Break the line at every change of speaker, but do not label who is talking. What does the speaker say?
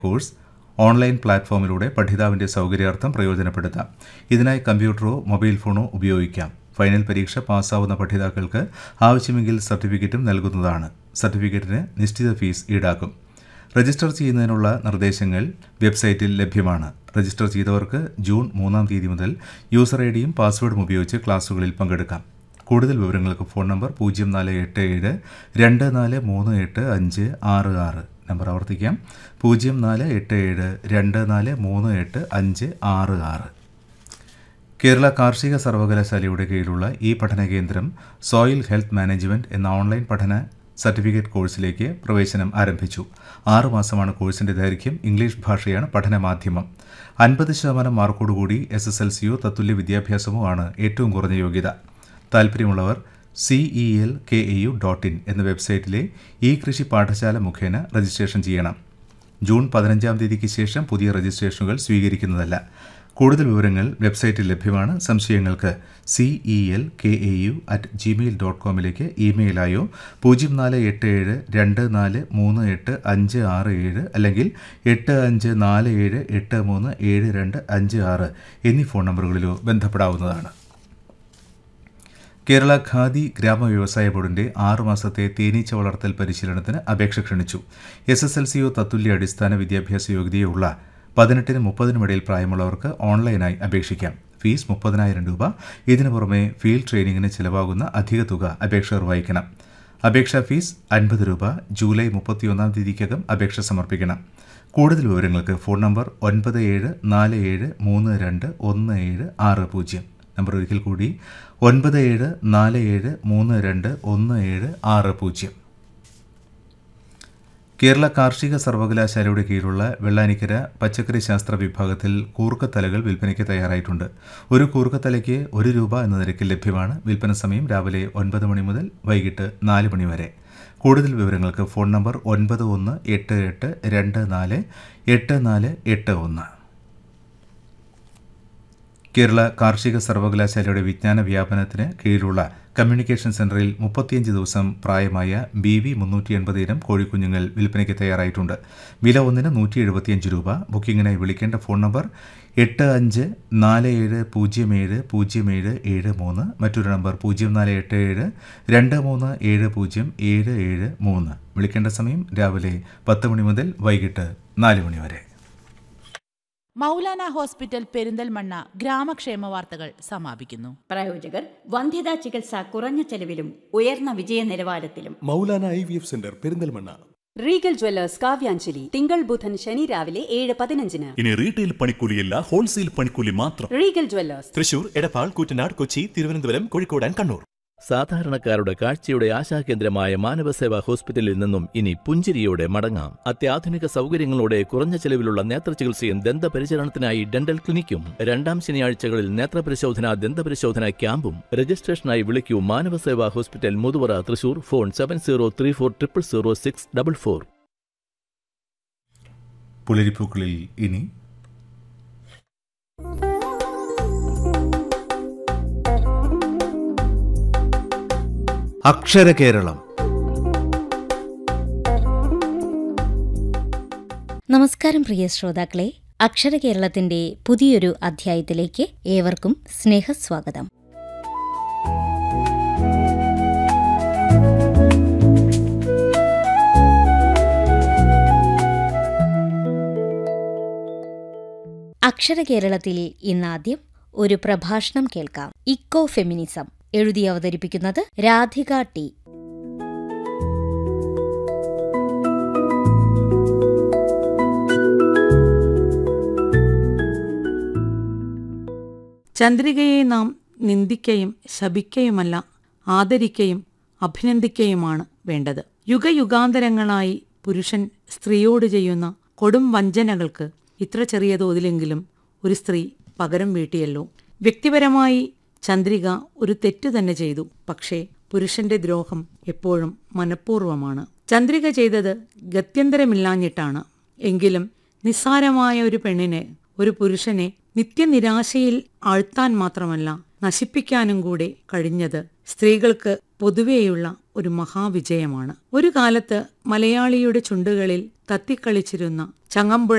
course online പ്ലാറ്റ്ഫോമിലൂടെ പഠിതാവിന്റെ സൗകര്യാർത്ഥം പ്രയോജനപ്പെടുത്താം ഇതിനായി കമ്പ്യൂട്ടറോ mobile ഫോണോ ഉപയോഗിക്കാം ഫൈനൽ പരീക്ഷ പാസ്സാവുന്ന പഠിതാക്കൾക്ക് ആവശ്യമെങ്കിൽ സർട്ടിഫിക്കറ്റും നൽകുന്നതാണ് സർട്ടിഫിക്കറ്റിന് നിശ്ചിത ഫീസ് ഈടാക്കും രജിസ്റ്റർ ചെയ്യുന്നതിനുള്ള നിർദ്ദേശങ്ങൾ വെബ്സൈറ്റിൽ ലഭ്യമാണ് രജിസ്റ്റർ ചെയ്തവർക്ക് ജൂൺ മൂന്നാം തീയതി മുതൽ യൂസർ ഐ ഡിയും പാസ്വേഡും ഉപയോഗിച്ച് ക്ലാസുകളിൽ പങ്കെടുക്കാം കൂടുതൽ വിവരങ്ങൾക്ക് ഫോൺ നമ്പർ പൂജ്യം നാല് എട്ട് ഏഴ് രണ്ട് നാല് മൂന്ന് എട്ട് അഞ്ച് ആറ് ആറ് നമ്പർ ആവർത്തിക്കാം പൂജ്യം നാല് എട്ട് ഏഴ് രണ്ട് നാല് മൂന്ന് എട്ട് അഞ്ച് ആറ് ആറ് കേരള കാർഷിക സർവകലാശാലയുടെ കീഴിലുള്ള ഈ പഠന കേന്ദ്രം സോയിൽ ഹെൽത്ത് മാനേജ്മെന്റ് എന്ന ഓൺലൈൻ പഠന സർട്ടിഫിക്കറ്റ് കോഴ്സിലേക്ക് പ്രവേശനം ആരംഭിച്ചു ആറ് മാസമാണ് കോഴ്സിന്റെ ദൈർഘ്യം ഇംഗ്ലീഷ് ഭാഷയാണ് പഠന മാധ്യമം അൻപത് ശതമാനം മാർക്കോടുകൂടി എസ് എസ് എൽ സിയോ തത്തുല്യ വിദ്യാഭ്യാസമോ ആണ് ഏറ്റവും കുറഞ്ഞ യോഗ്യത താൽപ്പര്യമുള്ളവർ C E L K A U dot in എന്ന വെബ്സൈറ്റിലെ ഈ കൃഷി പാഠശാല മുഖേന രജിസ്ട്രേഷൻ ചെയ്യണം ജൂൺ പതിനഞ്ചാം തീയതിക്ക് ശേഷം പുതിയ രജിസ്ട്രേഷനുകൾ സ്വീകരിക്കുന്നതല്ല കൂടുതൽ വിവരങ്ങൾ വെബ്സൈറ്റിൽ ലഭ്യമാണ് സംശയങ്ങൾക്ക് C E L K A U at Gmail dot കോമിലേക്ക് ഇമെയിലായോ പൂജ്യം നാല് എട്ട് ഏഴ് രണ്ട് നാല് മൂന്ന് എട്ട് അഞ്ച് ആറ് ഏഴ് അല്ലെങ്കിൽ എട്ട് അഞ്ച് നാല് ഏഴ് എട്ട് മൂന്ന് ഏഴ് രണ്ട് അഞ്ച് ആറ് എന്നീ ഫോൺ നമ്പറുകളിലോ ബന്ധപ്പെടാവുന്നതാണ് കേരള ഖാദി ഗ്രാമ വ്യവസായ ബോർഡിന്റെ ആറു മാസത്തെ തേനീച്ച വളർത്തൽ പരിശീലനത്തിന് അപേക്ഷ ക്ഷണിച്ചു എസ് എസ് എൽ സിയോ തത്തുല്യ അടിസ്ഥാന വിദ്യാഭ്യാസ യോഗ്യതയുള്ള പതിനെട്ടിനും മുപ്പതിനും ഇടയിൽ പ്രായമുള്ളവർക്ക് ഓൺലൈനായി അപേക്ഷിക്കാം ഫീസ് മുപ്പതിനായിരം രൂപ ഇതിനു പുറമെ ഫീൽഡ് ട്രെയിനിങ്ങിന് ചിലവാകുന്ന അധിക തുക അപേക്ഷകർ വഹിക്കണം അപേക്ഷാ ഫീസ് അൻപത് രൂപ ജൂലൈ മുപ്പത്തിയൊന്നാം തീയതിക്കകം അപേക്ഷ സമർപ്പിക്കണം കൂടുതൽ വിവരങ്ങൾക്ക് ഫോൺ നമ്പർ ഒൻപത് ഏഴ് നാല് ഏഴ് മൂന്ന് രണ്ട് ഒന്ന് ഏഴ് ആറ് പൂജ്യം നമ്പർ ഒരിക്കൽ കൂടി ഒൻപത് ഏഴ് നാല് ഏഴ് മൂന്ന് രണ്ട് ഒന്ന് ഏഴ് ആറ് പൂജ്യം കേരള കാർഷിക സർവകലാശാലയുടെ കീഴിലുള്ള വെള്ളാനിക്കര പച്ചക്കറി ശാസ്ത്ര വിഭാഗത്തിൽ കൂർക്കത്തലകൾ വിൽപ്പനയ്ക്ക് തയ്യാറായിട്ടുണ്ട് ഒരു കൂർക്കത്തലയ്ക്ക് ഒരു രൂപ എന്ന നിരക്കിൽ ലഭ്യമാണ് വിൽപ്പന സമയം രാവിലെ ഒൻപത് മണി മുതൽ വൈകിട്ട് നാല് മണി വരെ കൂടുതൽ വിവരങ്ങൾക്ക് ഫോൺ നമ്പർ ഒൻപത് ഒന്ന് എട്ട് എട്ട് രണ്ട് നാല് എട്ട് നാല് എട്ട് ഒന്ന് കേരള കാർഷിക സർവകലാശാലയുടെ വിജ്ഞാന വ്യാപനത്തിന് കീഴിലുള്ള കമ്മ്യൂണിക്കേഷൻ സെന്ററിൽ മുപ്പത്തിയഞ്ച് ദിവസം പ്രായമായ ബി വി മുന്നൂറ്റി എൺപത് ഇനം കോഴിക്കുഞ്ഞുങ്ങൾ വിൽപ്പനയ്ക്ക് തയ്യാറായിട്ടുണ്ട് വില ഒന്നിന് നൂറ്റി എഴുപത്തിയഞ്ച് രൂപ ബുക്കിങ്ങിനായി വിളിക്കേണ്ട ഫോൺ നമ്പർ എട്ട് അഞ്ച് നാല് ഏഴ് പൂജ്യം ഏഴ് പൂജ്യം ഏഴ് ഏഴ് മൂന്ന് മറ്റൊരു നമ്പർ പൂജ്യം നാല് എട്ട് ഏഴ് രണ്ട് മൂന്ന് ഏഴ് പൂജ്യം ഏഴ് ഏഴ് മൂന്ന് വിളിക്കേണ്ട സമയം രാവിലെ പത്ത് മണി മുതൽ വൈകിട്ട് നാല് മണി വരെ
മൗലാന ഹോസ്പിറ്റൽ പെരിന്തൽമണ്ണ ഗ്രാമക്ഷേമ വാർത്തകൾ സമാപിക്കുന്നു
പ്രായോജകർ വന്ധ്യതാ ചികിത്സ കുറഞ്ഞ ചെലവിലും ഉയർന്ന വിജയ നിലവാരത്തിലും
Moulana I V F centre Perinthalmanna
Regal jewellers Kavyanjali തിങ്കൾ ബുധൻ ശനി രാവിലെ ഏഴ് പതിനഞ്ചിന്
ഇനി റീറ്റെയിൽ പണിക്കൂലിയല്ല ഹോൾസെയിൽ പണിക്കൂലി മാത്രം
Regal jewellers
Thrissur Edappal Koottanad Kochi Thiruvananthapuram Kozhikode and Kannur
സാധാരണക്കാരുടെ കാഴ്ചയുടെ ആശാകേന്ദ്രമായ മാനവസേവാ ഹോസ്പിറ്റലിൽ നിന്നും ഇനി പുഞ്ചിരിയോടെ മടങ്ങാം അത്യാധുനിക സൗകര്യങ്ങളോടെ കുറഞ്ഞ ചെലവിലുള്ള നേത്രചികിത്സയും ദന്തപരിചരണത്തിനായി ഡെന്റൽ ക്ലിനിക്കും രണ്ടാം ശനിയാഴ്ചകളിൽ നേത്രപരിശോധന ദന്തപരിശോധന ക്യാമ്പും രജിസ്ട്രേഷനായി വിളിക്കൂ Manavaseva hospital Muthuvara Thrissur phone seven zero three four triple zero six double four
പുലരിപ്പൂക്കളിൽ ഇനി അക്ഷരകേരളം
നമസ്കാരം പ്രിയ ശ്രോതാക്കളെ അക്ഷര കേരളത്തിന്റെ പുതിയൊരു അധ്യായത്തിലേക്ക് ഏവർക്കും സ്നേഹസ്വാഗതം അക്ഷര കേരളത്തിൽ ഇന്നാദ്യം ഒരു പ്രഭാഷണം കേൾക്കാം ഇക്കോ ഫെമിനിസം എഴുതി അവതരിപ്പിക്കുന്നത് രാധിക ടി
ചന്ദ്രികയെ നാം നിന്ദിക്കയും ശപിക്കയുമല്ല ആദരിക്കയും അഭിനന്ദിക്കയുമാണ് വേണ്ടത് യുഗയുഗാന്തരങ്ങളായി പുരുഷൻ സ്ത്രീയോട് ചെയ്യുന്ന കൊടും വഞ്ചനകൾക്ക് ഇത്ര ചെറിയ തോതിലെങ്കിലും ഒരു സ്ത്രീ പകരം വീട്ടിയല്ലോ വ്യക്തിപരമായി ചന്ദ്രിക ഒരു തെറ്റ് തന്നെ ചെയ്തു പക്ഷേ പുരുഷന്റെ ദ്രോഹം എപ്പോഴും മനഃപൂർവ്വമാണ് ചന്ദ്രിക ചെയ്തത് ഗത്യന്തരമില്ലാഞ്ഞിട്ടാണ് എങ്കിലും നിസ്സാരമായ ഒരു പെണ്ണിനെ ഒരു പുരുഷനെ നിത്യനിരാശയിൽ ആഴ്ത്താൻ മാത്രമല്ല നശിപ്പിക്കാനും കൂടെ കഴിഞ്ഞത് സ്ത്രീകൾക്ക് പൊതുവെയുള്ള ഒരു മഹാവിജയമാണ് ഒരു കാലത്ത് മലയാളിയുടെ ചുണ്ടുകളിൽ തത്തിക്കളിച്ചിരുന്ന ചങ്ങമ്പുഴ